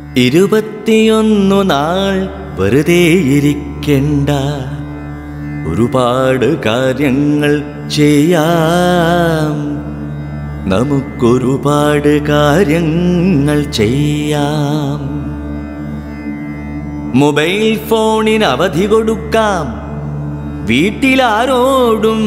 ഇരുപത്തിയൊന്നു നാൾ വെറുതെ ഇരിക്കണ്ട ഒരുപാട് കാര്യങ്ങൾ ചെയ്യാം നമുക്കൊരുപാട് കാര്യങ്ങൾ ചെയ്യാം മൊബൈൽ ഫോണിന് അവധി കൊടുക്കാം വീട്ടിലാരോടും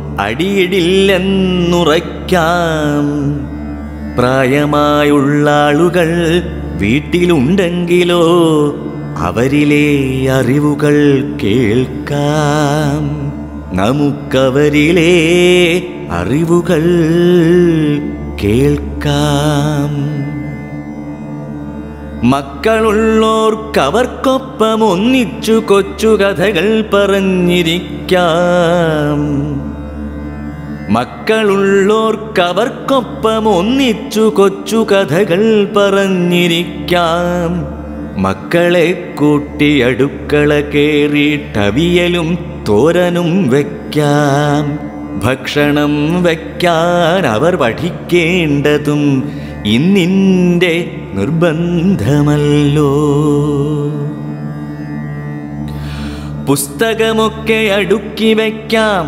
അടിയിടില്ലെന്നുറയ്ക്കാം പ്രായമായുള്ള ആളുകൾ വീട്ടിലുണ്ടെങ്കിലോ അവരിലെ അറിവുകൾ കേൾക്കാം നമുക്കവരിലെ അറിവുകൾ കേൾക്കാം മക്കളുള്ളോർക്കവർക്കൊപ്പം ഒന്നിച്ചു കൊച്ചു കഥകൾ പറഞ്ഞിരിക്കാം മക്കളുള്ളോർക്കവർക്കൊപ്പം ഒന്നിച്ചു കൊച്ചു കഥകൾ പറഞ്ഞിരിക്കാം മക്കളെ കൂട്ടി അടുക്കള കേറിട്ടവിയലും തോരനും വയ്ക്കാം ഭക്ഷണം വയ്ക്കാൻ അവർ പഠിക്കേണ്ടതും ഇന്നിൻ്റെ നിർബന്ധമല്ലോ പുസ്തകമൊക്കെ അടുക്കി വയ്ക്കാം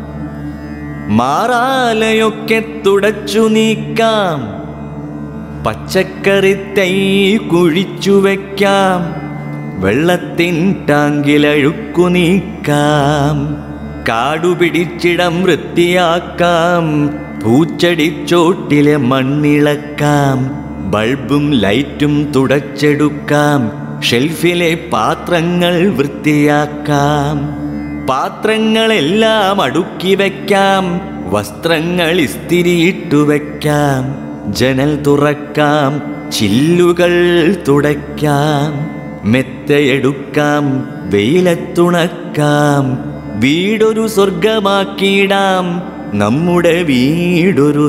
മാറാലയൊക്കെ തുടച്ചു നീക്കാം പച്ചക്കറി തൈ കുഴിച്ചു വയ്ക്കാം വെള്ളത്തിൻ ടാങ്കിലഴുക്കു നീക്കാം കാടുപിടിച്ചിടം വൃത്തിയാക്കാം പൂച്ചെടിച്ചോട്ടിലെ മണ്ണിളക്കാം ബൾബും ലൈറ്റും തുടച്ചെടുക്കാം ഷെൽഫിലെ പാത്രങ്ങൾ വൃത്തിയാക്കാം പാത്രങ്ങളെല്ലാം അടുക്കി വയ്ക്കാം വസ്ത്രങ്ങൾ ഇസ്തിരിയിട്ടു വയ്ക്കാം ജനൽ തുറക്കാം ചില്ലുകൾ തുടയ്ക്കാം മെത്തയെടുക്കാം വെയിലത്തുണക്കാം വീടൊരു സ്വർഗമാക്കിയിടാം നമ്മുടെ വീടൊരു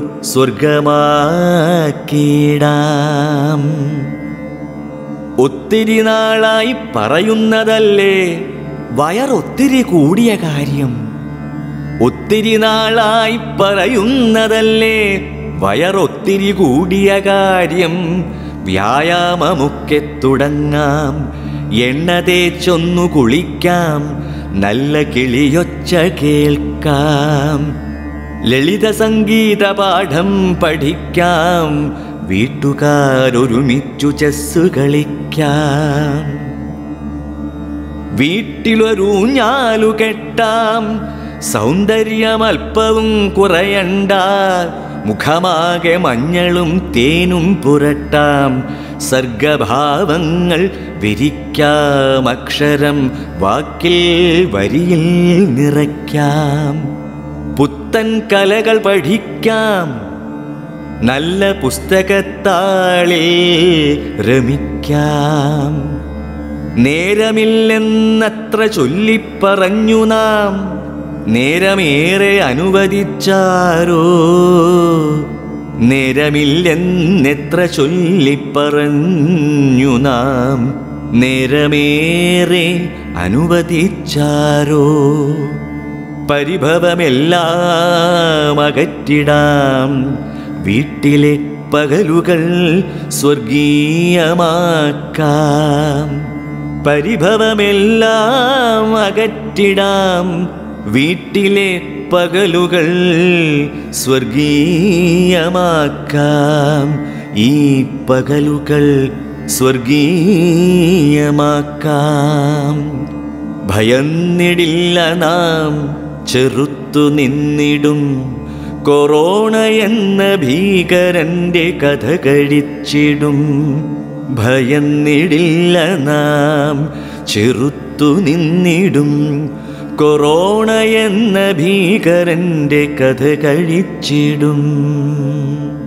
സ്വർഗമാക്കിയിടാം ഒത്തിരി നാളായി പറയുന്നതല്ലേ വയറൊത്തിരി കൂടിയ കാര്യം ഒത്തിരി നാളായി പറയുന്നതല്ലേ വയറൊത്തിരി കൂടിയ കാര്യം വ്യായാമമൊക്കെ തുടങ്ങാം എണ്ണ തേച്ചൊന്നു കുളിക്കാം നല്ല കിളിയൊച്ച കേൾക്കാം ലളിത സംഗീത പാഠം പഠിക്കാം വീട്ടുകാരൊരുമിച്ചു ചെസ് കളിക്കാം വീട്ടിലൊരു ഞാലു കെട്ടാം സൗന്ദര്യമൽപ്പവും കുറയണ്ട മുഖമാകെ മഞ്ഞളും തേനും പുരട്ടാം സർഗഭാവങ്ങൾ വിരിക്കാം അക്ഷരം വാക്കിൽ വരിയിൽ നിറയ്ക്കാം പുത്തൻ കലകൾ പഠിക്കാം നല്ല പുസ്തകത്താളിൽ രമിക്കാം നേരമില്ലെന്നത്ര ചൊല്ലിപ്പറഞ്ഞു നാം നേരമേറെ അനുവദിച്ചാരോ നേരമില്ലെന്നെത്ര ചൊല്ലിപ്പറഞ്ഞു നാം നേരമേറെ അനുവദിച്ചാരോ പരിഭവമെല്ലാം അകറ്റിടാം വീട്ടിലെ പകലുകൾ സ്വർഗീയമാക്കാം പരിഭവമെല്ലാം അകറ്റിടാം വീട്ടിലെ പകലുകൾ സ്വർഗീയമാക്കാം ഈ പകലുകൾ സ്വർഗീയമാക്കാം ഭയന്നിടില്ല നാം ചെറുത്തു നിന്നിടും കൊറോണ എന്ന ഭീകരന്റെ കഥ കഴിച്ചിടും ഭയന്നിടില്ല നാം ചെറുത്തു നിന്നിടും കൊറോണ എന്ന ഭീകരന്റെ കഥ കഴിച്ചിടും